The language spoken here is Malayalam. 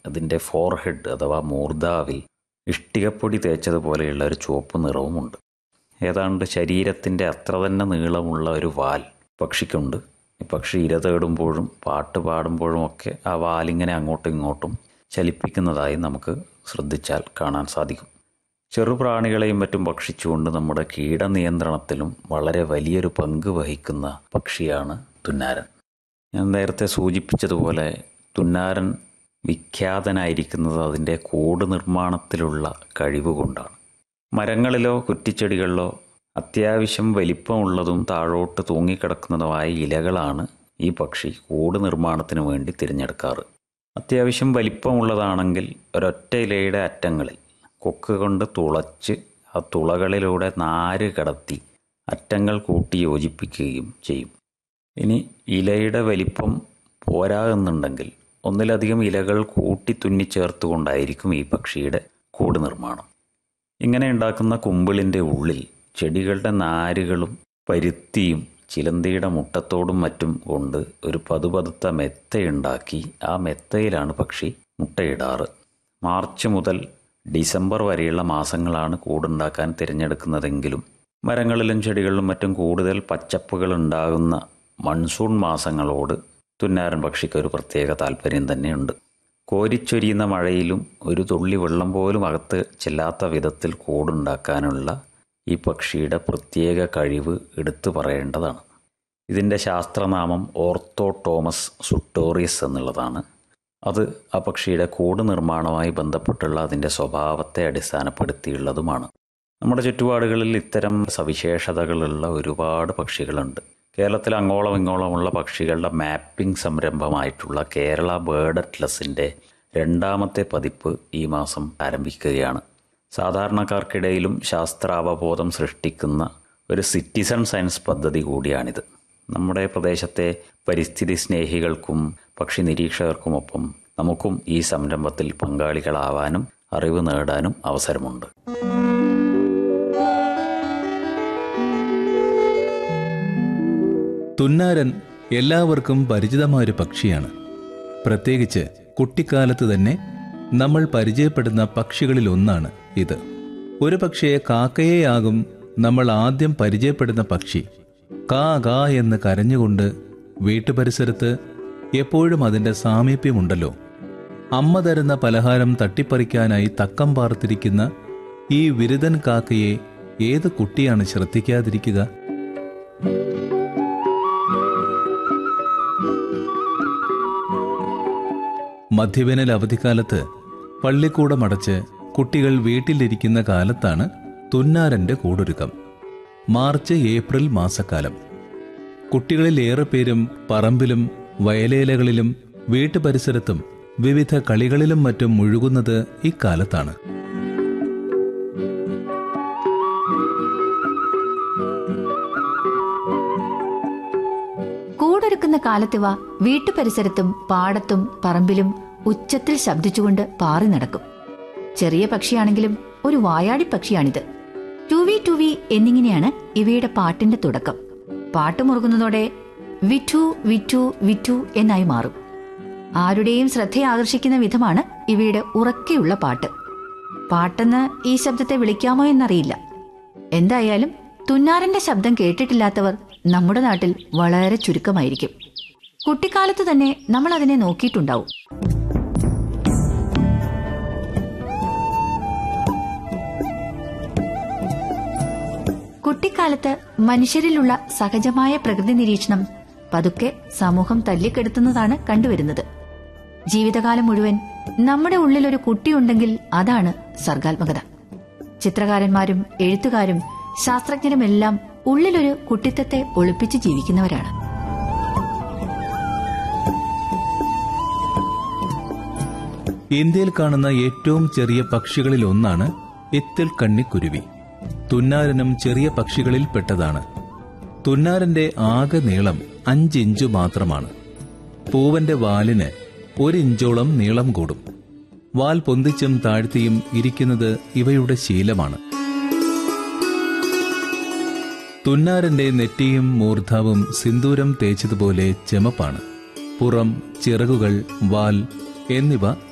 അതിൻ്റെ ഫോർഹെഡ് അഥവാ മൂർധാവിൽ ഇഷ്ടികപ്പൊടി തേച്ചതുപോലെയുള്ള ഒരു ചുവപ്പ് നിറവുമുണ്ട് ഏതാണ്ട് ശരീരത്തിൻ്റെ അത്ര തന്നെ നീളമുള്ള ഒരു വാൽ പക്ഷിക്കുണ്ട് ഈ പക്ഷി ഇര തേടുമ്പോഴും പാട്ട് പാടുമ്പോഴും ഒക്കെ ആ വാലിങ്ങനെ അങ്ങോട്ടും ഇങ്ങോട്ടും ചലിപ്പിക്കുന്നതായി നമുക്ക് ശ്രദ്ധിച്ചാൽ കാണാൻ സാധിക്കും ചെറുപ്രാണികളെയും മറ്റും ഭക്ഷിച്ചുകൊണ്ട് നമ്മുടെ കീടനിയന്ത്രണത്തിലും വളരെ വലിയൊരു പങ്ക് വഹിക്കുന്ന പക്ഷിയാണ് തുന്നാരൻ ഞാൻ നേരത്തെ സൂചിപ്പിച്ചതുപോലെ തുന്നാരൻ വിഖ്യാതനായിരിക്കുന്നത് അതിൻ്റെ കൂട് നിർമ്മാണത്തിലുള്ള കഴിവ് കൊണ്ടാണ് മരങ്ങളിലോ കുറ്റിച്ചെടികളിലോ അത്യാവശ്യം വലിപ്പമുള്ളതും താഴോട്ട് തൂങ്ങിക്കിടക്കുന്നതുമായ ഇലകളാണ് ഈ പക്ഷി കൂട് നിർമ്മാണത്തിന് വേണ്ടി തിരഞ്ഞെടുക്കാറ് അത്യാവശ്യം വലിപ്പമുള്ളതാണെങ്കിൽ ഒരൊറ്റ ഇലയുടെ അറ്റങ്ങളിൽ കൊക്ക് കൊണ്ട് തുളച്ച് ആ തുളകളിലൂടെ നാര് കടത്തി അറ്റങ്ങൾ കൂട്ടി യോജിപ്പിക്കുകയും ചെയ്യും ഇനി ഇലയുടെ വലിപ്പം പോരാ എന്നുണ്ടെങ്കിൽ ഒന്നിലധികം ഇലകൾ കൂട്ടി തുന്നിച്ചേർത്തുകൊണ്ടായിരിക്കും ഈ പക്ഷിയുടെ കൂട് നിർമ്മാണം ഇങ്ങനെ ഉണ്ടാക്കുന്ന കുമ്പിളിൻ്റെ ഉള്ളിൽ ചെടികളുടെ നാരുകളും പരുത്തിയും ചിലന്തിയുടെ മുട്ടത്തോടും മറ്റും കൊണ്ട് ഒരു പതുപതുത്ത മെത്തയുണ്ടാക്കി ആ മെത്തയിലാണ് പക്ഷി മുട്ടയിടാറ് മാർച്ച് മുതൽ ഡിസംബർ വരെയുള്ള മാസങ്ങളാണ് കൂടുണ്ടാക്കാൻ തിരഞ്ഞെടുക്കുന്നതെങ്കിലും മരങ്ങളിലും ചെടികളിലും മറ്റും കൂടുതൽ പച്ചപ്പുകൾ ഉണ്ടാകുന്ന മൺസൂൺ മാസങ്ങളോട് തുന്നാരൻ പക്ഷിക്ക് ഒരു പ്രത്യേക താല്പര്യം തന്നെയുണ്ട് കോരിച്ചൊരിയുന്ന മഴയിലും ഒരു തുള്ളി വെള്ളം പോലും അകത്ത് ചെല്ലാത്ത വിധത്തിൽ കൂടുണ്ടാക്കാനുള്ള ഈ പക്ഷിയുടെ പ്രത്യേക കഴിവ് എടുത്തു പറയേണ്ടതാണ് ഇതിൻ്റെ ശാസ്ത്രനാമം ഓർത്തോട്ടോമസ് സുട്ടോറിയസ് എന്നുള്ളതാണ് അത് ആ പക്ഷിയുടെ കൂട് നിർമ്മാണവുമായി ബന്ധപ്പെട്ടുള്ള അതിൻ്റെ സ്വഭാവത്തെ അടിസ്ഥാനപ്പെടുത്തിയുള്ളതുമാണ് നമ്മുടെ ചുറ്റുപാടുകളിൽ ഇത്തരം സവിശേഷതകളുള്ള ഒരുപാട് പക്ഷികളുണ്ട് കേരളത്തിൽ അങ്ങോളം ഇങ്ങോളമുള്ള പക്ഷികളുടെ മാപ്പിംഗ് സംരംഭമായിട്ടുള്ള കേരള ബേർഡ് അറ്റ്ലസിൻ്റെ രണ്ടാമത്തെ പതിപ്പ് ഈ മാസം ആരംഭിക്കുകയാണ് സാധാരണക്കാർക്കിടയിലും ശാസ്ത്രാവബോധം സൃഷ്ടിക്കുന്ന ഒരു സിറ്റിസൺ സയൻസ് പദ്ധതി കൂടിയാണിത് നമ്മുടെ പ്രദേശത്തെ പരിസ്ഥിതി സ്നേഹികൾക്കും പക്ഷി നിരീക്ഷകർക്കുമൊപ്പം നമുക്കും ഈ സംരംഭത്തിൽ പങ്കാളികളാവാനും അറിവ് നേടാനും അവസരമുണ്ട് തുന്നാരൻ എല്ലാവർക്കും പരിചിതമായ ഒരു പക്ഷിയാണ് പ്രത്യേകിച്ച് കുട്ടിക്കാലത്ത് തന്നെ നമ്മൾ പരിചയപ്പെടുന്ന പക്ഷികളിൽ ഒന്നാണ് ഇത് ഒരു പക്ഷേ കാക്കയെയാകും നമ്മൾ ആദ്യം പരിചയപ്പെടുന്ന പക്ഷി കാ കാ എന്ന് കരഞ്ഞുകൊണ്ട് വീട്ടുപരിസരത്ത് എപ്പോഴും അതിൻ്റെ സാമീപ്യമുണ്ടല്ലോ അമ്മ തരുന്ന പലഹാരം തട്ടിപ്പറിക്കാനായി തക്കം പാർത്തിരിക്കുന്ന ഈ വിരുദൻ കാക്കയെ ഏത് കുട്ടിയാണ് ശ്രദ്ധിക്കാതിരിക്കുക മധ്യവേനൽ അവധിക്കാലത്ത് പള്ളിക്കൂടം അടച്ച് കുട്ടികൾ വീട്ടിലിരിക്കുന്ന കാലത്താണ് തുന്നാരന്റെ കൂടൊരുക്കം മാർച്ച് ഏപ്രിൽ മാസക്കാലം കുട്ടികളിൽ ഏറെ പേരും പറമ്പിലും വയലേലകളിലും വീട്ടുപരിസരത്തും വിവിധ കളികളിലും മറ്റും മുഴുകുന്നത് ഇക്കാലത്താണ് കൂടൊരുക്കുന്ന കാലത്തിവ വീട്ടുപരിസരത്തും പാടത്തും പറമ്പിലും ഉച്ചത്തിൽ ശബ്ദിച്ചുകൊണ്ട് പാറി നടക്കും ചെറിയ പക്ഷിയാണെങ്കിലും ഒരു വായാടി പക്ഷിയാണിത് ടുവി ടുവി എന്നിങ്ങനെയാണ് ഇവയുടെ പാട്ടിന്റെ തുടക്കം പാട്ട് മുറുകുന്നതോടെ വിറ്റു വിറ്റു വിറ്റു എന്നായി മാറും ആരുടെയും ശ്രദ്ധയെ ആകർഷിക്കുന്ന വിധമാണ് ഇവയുടെ ഉറക്കെയുള്ള പാട്ട് പാട്ടെന്ന് ഈ ശബ്ദത്തെ വിളിക്കാമോ എന്നറിയില്ല എന്തായാലും തുന്നാറിന്റെ ശബ്ദം കേട്ടിട്ടില്ലാത്തവർ നമ്മുടെ നാട്ടിൽ വളരെ ചുരുക്കമായിരിക്കും കുട്ടിക്കാലത്ത് തന്നെ നമ്മൾ അതിനെ നോക്കിയിട്ടുണ്ടാവും കുട്ടിക്കാലത്ത് മനുഷ്യരിലുള്ള സഹജമായ പ്രകൃതി നിരീക്ഷണം പതുക്കെ സമൂഹം തല്ലിക്കെടുത്തുന്നതാണ് കണ്ടുവരുന്നത് ജീവിതകാലം മുഴുവൻ നമ്മുടെ ഉള്ളിൽ ഒരു കുട്ടിയുണ്ടെങ്കിൽ അതാണ് സർഗാത്മകത ചിത്രകാരന്മാരും എഴുത്തുകാരും ശാസ്ത്രജ്ഞരുമെല്ലാം ഉള്ളിലൊരു കുട്ടിത്തത്തെ ഒളിപ്പിച്ച് ജീവിക്കുന്നവരാണ് ഇന്ത്യയിൽ കാണുന്ന ഏറ്റവും ചെറിയ പക്ഷികളിൽ ഒന്നാണ് എത്തിൽ കണ്ണിക്കുരുവി തുന്നാരനും ചെറിയ പക്ഷികളിൽ പെട്ടതാണ് തുന്നാരന്റെ ആകെ നീളം അഞ്ചിഞ്ചു മാത്രമാണ് പൂവന്റെ വാലിന് ഒരിഞ്ചോളം നീളം കൂടും വാൽ പൊന്തിച്ചും താഴ്ത്തിയും ഇരിക്കുന്നത് ഇവയുടെ ശീലമാണ് തുന്നാരന്റെ നെറ്റിയും മൂർധാവും സിന്ദൂരം തേച്ചതുപോലെ ചെമപ്പാണ് പുറം ചിറകുകൾ വാൽ എന്നിവ